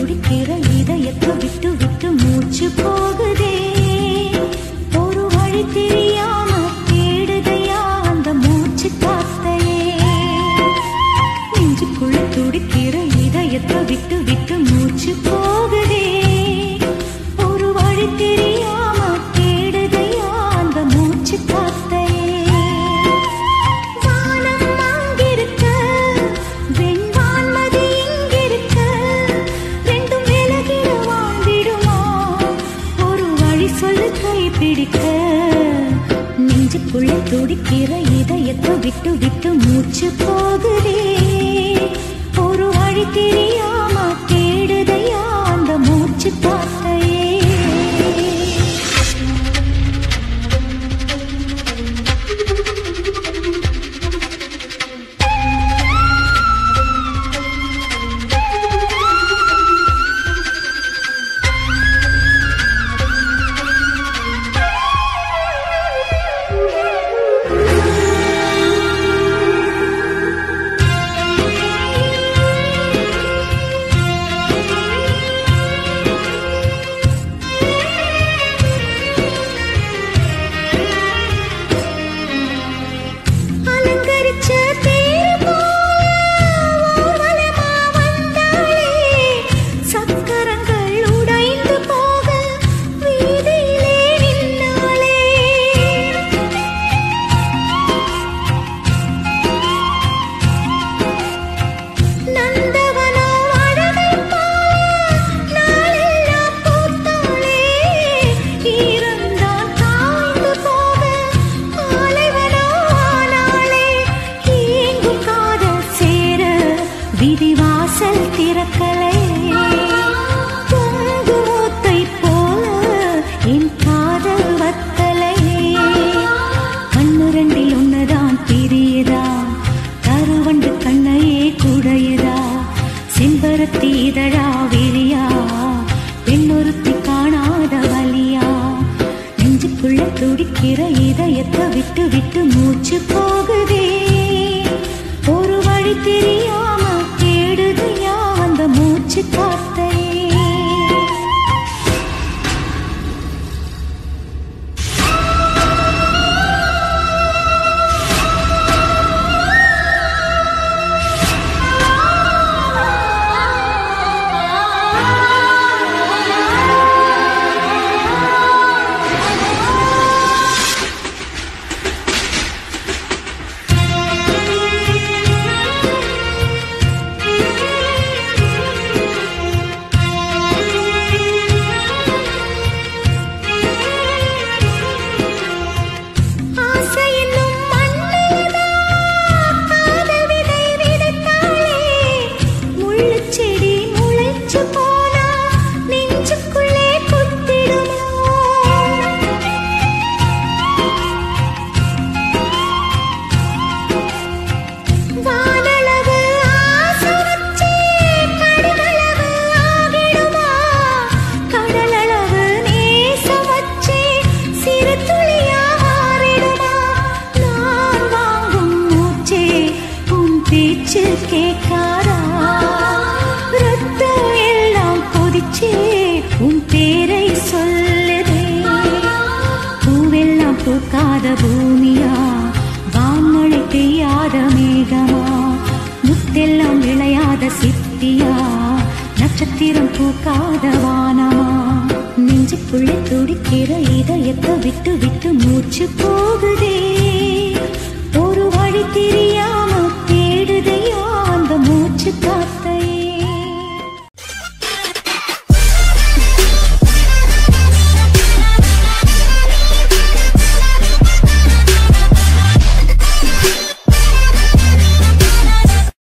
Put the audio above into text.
துடிக்கிற இதயத்தை விட்டு விட்டு மூச்சு போகுதே ஒரு வழி தெரியாம தேடுதையா அந்த மூச்சு காத்தையே நெஞ்சுக்குள்ள துடிக்கிற இதயத்தை விட்டு விட்டு மூச்சு போகுதே ஒரு வழி தெரியாம தேடுதையா அந்த மூச்சு காத்தையே வானம் அங்கிருக்க, வெண்வான்மதி இங்கிருக்க, ரெண்டும் விலகிட வாழ்ந்திடுமா? ஒரு வழி சொல்லு கைப்பிடிக்க. நெஞ்சுக்குள்ள துடிக்கிற இதயத்தை விட்டு விட்டு மூச்சு போகுதே ஒரு வழி தெரியாம தேடுதையா அந்த மூச்சு பார்த்தையே அலங்கரிச்ச தேர் போல ஊர்வலமா வந்தாளே சக்கரங்கள் உடைந்து போக வீதியிலே நின்னாளே நந்தவனோ அழகை போல நாளெல்லாம் பூத்தாளே ஈரந்தான் காய்ந்து போக ஆலைவனோ ஆனாளே ஏங்கும் காதல் சேர விதிவாசல் திறக்கலை பொங்குமூத்தை போல என் காதல் வத்தலை கண்ணு ரெண்டில் ஒண்ணுதான் பிரியுதா கருவண்டு கண்ணையே குடையுதா செம்பருத்தி இதழா விரியா பெண்ணொருத்தி காணாத வலியா நெஞ்சுக்குள்ள துடிக்கிற இதயத்தை விட்டு விட்டு மூச்சு போகுதே ஒரு வழி தெரியாம தேடுதையா அந்த மூச்சு காத்தையே ஆசை என்னும் மண்ணில்தான் காதல் விதை விதைத்தாளே. முள்ளுச் செடி முளைச்சு போனா நெஞ்சுக்குள்ளே குத்திடுமோ? வானளவு ஆசை வச்சே கடுகளவு ஆகிடுமா? கடலளவு நேசம் வச்சே சிறு துளியா மாறிடுமா? நான் வாங்கும் மூச்சே உன் பேச்சு கேட்காதா? ரத்தம் எல்லாம் கொதிச்சே உன் பேரை சொல்லுதே பூவெல்லாம் பூக்காத பூமியா வான்மழை பெய்யாத மேகமா முத்தெல்லாம் விளையாத சித்தியா நட்சத்திரம் பூக்காத வானமா நெஞ்சுக்குள்ளே துடிக்கிற இதயத்தை விட்டு விட்டு மூச்சு போகுதே